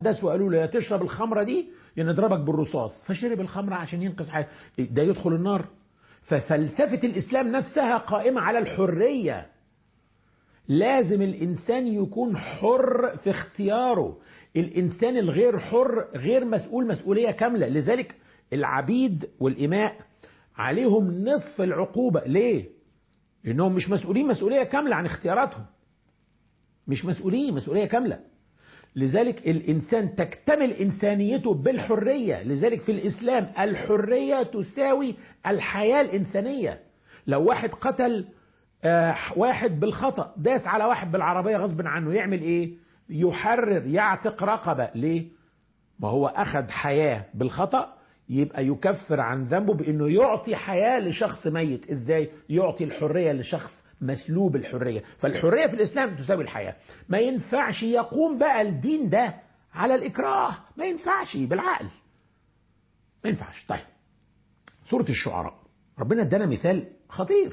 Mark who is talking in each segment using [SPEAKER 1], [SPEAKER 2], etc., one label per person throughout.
[SPEAKER 1] داس وقالوا له يا تشرب الخمره دي يا نضربك بالرصاص فشرب الخمره عشان ينقذ حياته ده يدخل النار ففلسفه الاسلام نفسها قائمه على الحريه لازم الانسان يكون حر في اختياره الانسان الغير حر غير مسؤول مسؤوليه كامله لذلك العبيد والاماء عليهم نصف العقوبه ليه لانهم مش مسؤولين مسؤوليه كامله عن اختياراتهم مش مسؤولين مسؤوليه كامله لذلك الانسان تكتمل انسانيته بالحريه لذلك في الاسلام الحريه تساوي الحياه الانسانيه لو واحد قتل آه واحد بالخطا داس على واحد بالعربيه غصب عنه يعمل ايه يحرر يعتق رقبه ليه ما هو اخذ حياه بالخطا يبقى يكفر عن ذنبه بانه يعطي حياه لشخص ميت ازاي يعطي الحريه لشخص مسلوب الحريه فالحريه في الاسلام تساوي الحياه ما ينفعش يقوم بقى الدين ده على الاكراه ما ينفعش بالعقل ما ينفعش طيب سوره الشعراء ربنا ادانا مثال خطير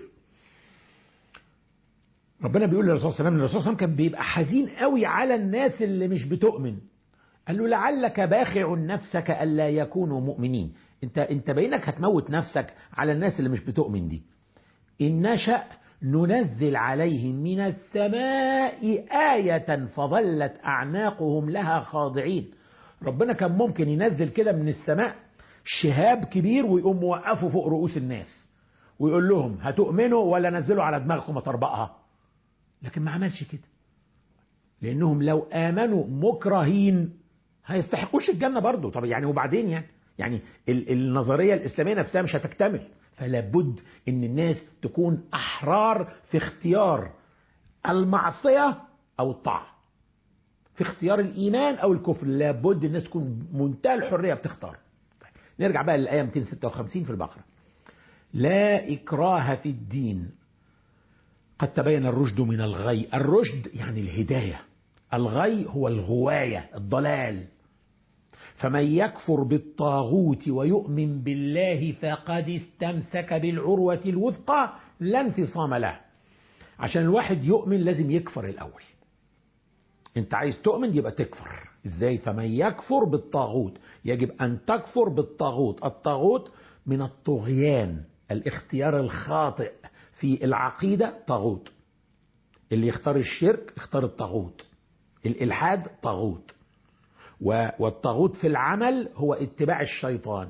[SPEAKER 1] ربنا بيقول للرسول صلى الله عليه وسلم الرسول صلى الله عليه وسلم كان بيبقى حزين قوي على الناس اللي مش بتؤمن قال له لعلك باخع نفسك الا يكونوا مؤمنين انت انت بينك هتموت نفسك على الناس اللي مش بتؤمن دي ان نشأ ننزل عليهم من السماء آية فظلت أعناقهم لها خاضعين ربنا كان ممكن ينزل كده من السماء شهاب كبير ويقوم موقفه فوق رؤوس الناس ويقول لهم هتؤمنوا ولا نزلوا على دماغكم اطربقها لكن ما عملش كده لانهم لو امنوا مكرهين هيستحقوش الجنه برضه طب يعني وبعدين يعني يعني النظريه الاسلاميه نفسها مش هتكتمل فلا بد ان الناس تكون احرار في اختيار المعصيه او الطاعه في اختيار الايمان او الكفر لابد الناس تكون منتهى الحريه بتختار طيب. نرجع بقى للايه 256 في البقره لا اكراه في الدين قد تبين الرشد من الغي الرشد يعني الهدايه الغي هو الغوايه الضلال فمن يكفر بالطاغوت ويؤمن بالله فقد استمسك بالعروة الوثقى لا انفصام له عشان الواحد يؤمن لازم يكفر الأول انت عايز تؤمن يبقى تكفر ازاي فمن يكفر بالطاغوت يجب ان تكفر بالطاغوت الطاغوت من الطغيان الاختيار الخاطئ في العقيدة طاغوت اللي يختار الشرك اختار الطاغوت الإلحاد طاغوت والطاغوت في العمل هو اتباع الشيطان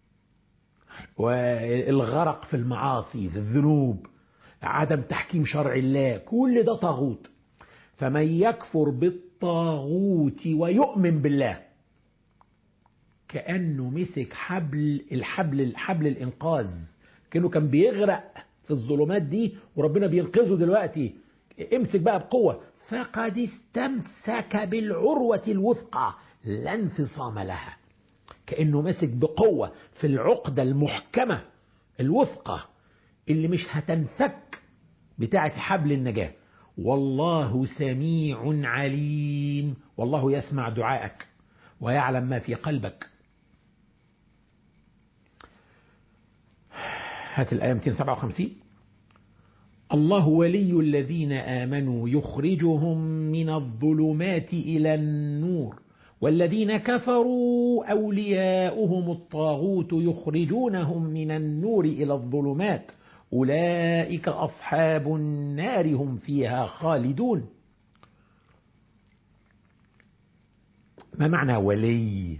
[SPEAKER 1] والغرق في المعاصي في الذنوب عدم تحكيم شرع الله كل ده طاغوت فمن يكفر بالطاغوت ويؤمن بالله كأنه مسك حبل الحبل الحبل الإنقاذ كأنه كان بيغرق في الظلمات دي وربنا بينقذه دلوقتي امسك بقى بقوة فقد استمسك بالعروة الوثقى لا انفصام لها كأنه ماسك بقوة في العقدة المحكمة الوثقة اللي مش هتنفك بتاعة حبل النجاة والله سميع عليم والله يسمع دعائك ويعلم ما في قلبك هات الآية 257 الله ولي الذين آمنوا يخرجهم من الظلمات إلى النور والذين كفروا أولياؤهم الطاغوت يخرجونهم من النور إلى الظلمات أولئك أصحاب النار هم فيها خالدون ما معنى ولي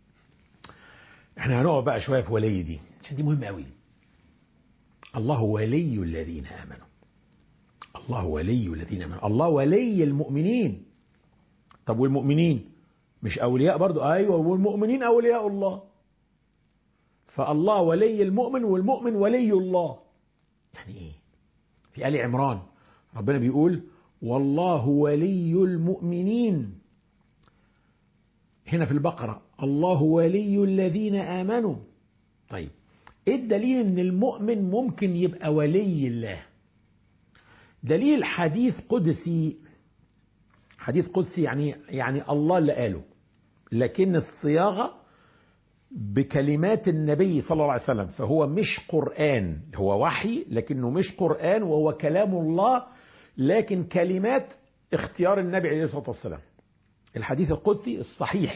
[SPEAKER 1] احنا هنقعد بقى شوية في ولي دي عشان دي مهمة قوي الله ولي الذين آمنوا الله ولي الذين آمنوا الله ولي المؤمنين طب والمؤمنين مش أولياء برضو أيوة والمؤمنين أولياء الله فالله ولي المؤمن والمؤمن ولي الله يعني إيه في آل عمران ربنا بيقول والله ولي المؤمنين هنا في البقرة الله ولي الذين آمنوا طيب ايه الدليل ان المؤمن ممكن يبقى ولي الله دليل حديث قدسي حديث قدسي يعني يعني الله اللي قاله لكن الصياغه بكلمات النبي صلى الله عليه وسلم فهو مش قرآن هو وحي لكنه مش قرآن وهو كلام الله لكن كلمات اختيار النبي عليه الصلاة والسلام الحديث القدسي الصحيح